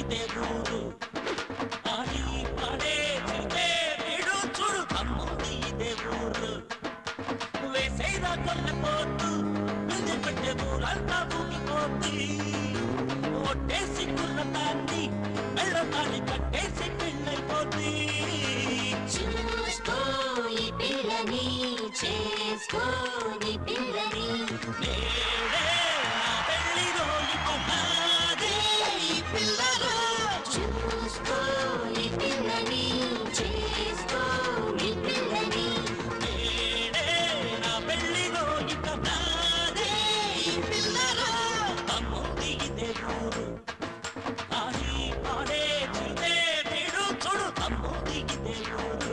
ఇదే ఊరు ఆడి పాడే చిదే వీడు చూడు తమ్ముంది ఇదే ఊరు వేసేదా కొల్లపోతు విందు పెట్టే ఊరంతా ఊగిపోతుంది ఒట్టేసి కుర్రతాన్ని మెళ్ళతాన్ని కట్టేసి పెళ్ళైపోతుంది చూసుకో ఈ పిల్లని చేసుకో నీ పిల్లని నేడే నా పెళ్లి రోజు కొన్నాదే ఈ పిల్లలు చూసుకో ఈ పిల్లని చేసుకో నీ పిల్లని నేడే నా పెళ్లి రోజు కొన్నాదే ఈ పిల్లలు తమ్ముంది ఇదే ఊరు ఆడి పాడే చిదే వీడు చూడు తమ్ముంది ఇదే ఊరు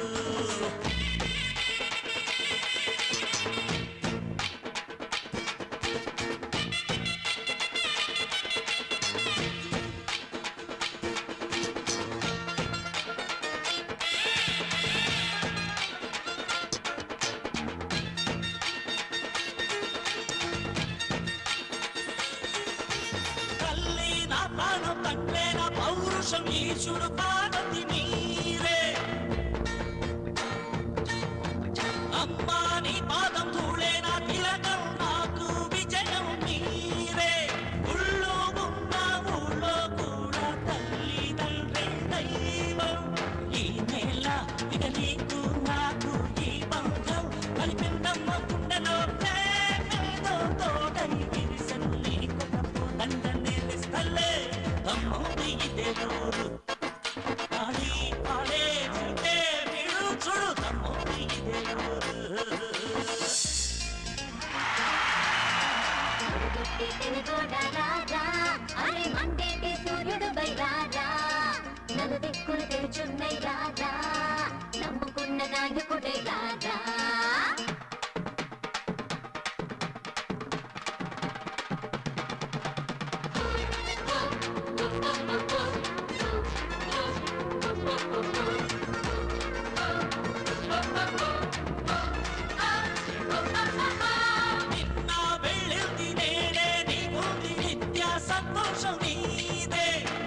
తల్లి నా ప్రాణం తండ్రే నా పౌరుషం ఈశుడు పార్వతి మీరే అమ్మా నీ పాదం ధూళే నా తిలకం నాకు విజయం మీరే ఊళ్ళో ఉన్న ఊళ్ళో కూడా తల్లి తండ్రి దైవం ఈ నేల ఇక నీకు నాకు ఈ బంధం కలిపిందమ్మ గుండెలో ప్రేమేదో తోడై విరిసెను నీకొక దండ నిలిస్తలే తమ్ముడి ఇదే ఊరు ఆడి ఆడే చిటే వీడు చూడు తమ్ముడి ఇదే ఊరు గట్టి తెలుగోడ రాజా అరే మంటేటి సూర్యుడు బయరారా నలు దిక్కులు తెరుచున్నై రాజా నమ్ముకున్న నాయకుడే రాజా నిన్న వెళ్ళింది నేనే నీకుంది నిత్య సంతోషం నీదే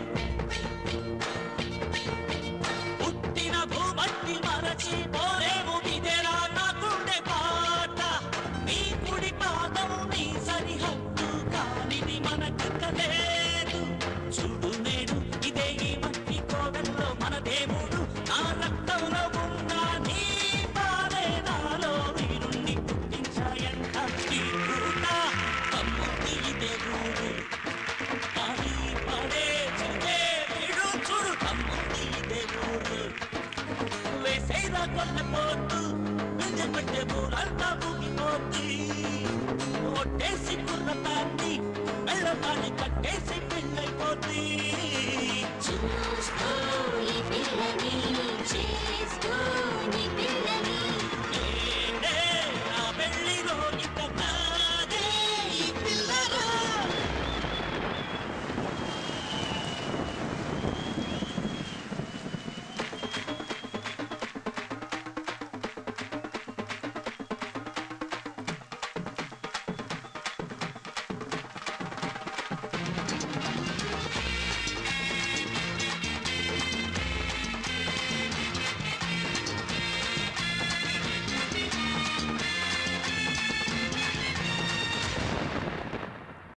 పుట్టిన భూమట్టి మరచి పోలేము ఇదేరా నాకుండే పాట నీ కుడి పాదం నీ సరిహద్దు కానిది మనకు లేదు చూడు నేడు ఇదే ఈ మట్టి కోవెల్లో మన దేవుడు నా రక్తంలో ఉన్న నీ పాదే నాలో వీరుణ్ణి పుట్టించాయంట ఈ పూట తమ్ముడి ఇదే ఊరు ఆడి పాడే చిదే వీడు చూడు తమ్ముడి ఇదే ఊరు వేసేదా కొల్లపోతు వింజపెట్టే ఊరంతా ఊగిపోతుంది ఒట్టేసి కుర్రతాన్ని మెళ్ళతాన్ని కట్టేసి పెళ్ళైపోతుంది చూసుకో ఈ పిల్లని చేసుకో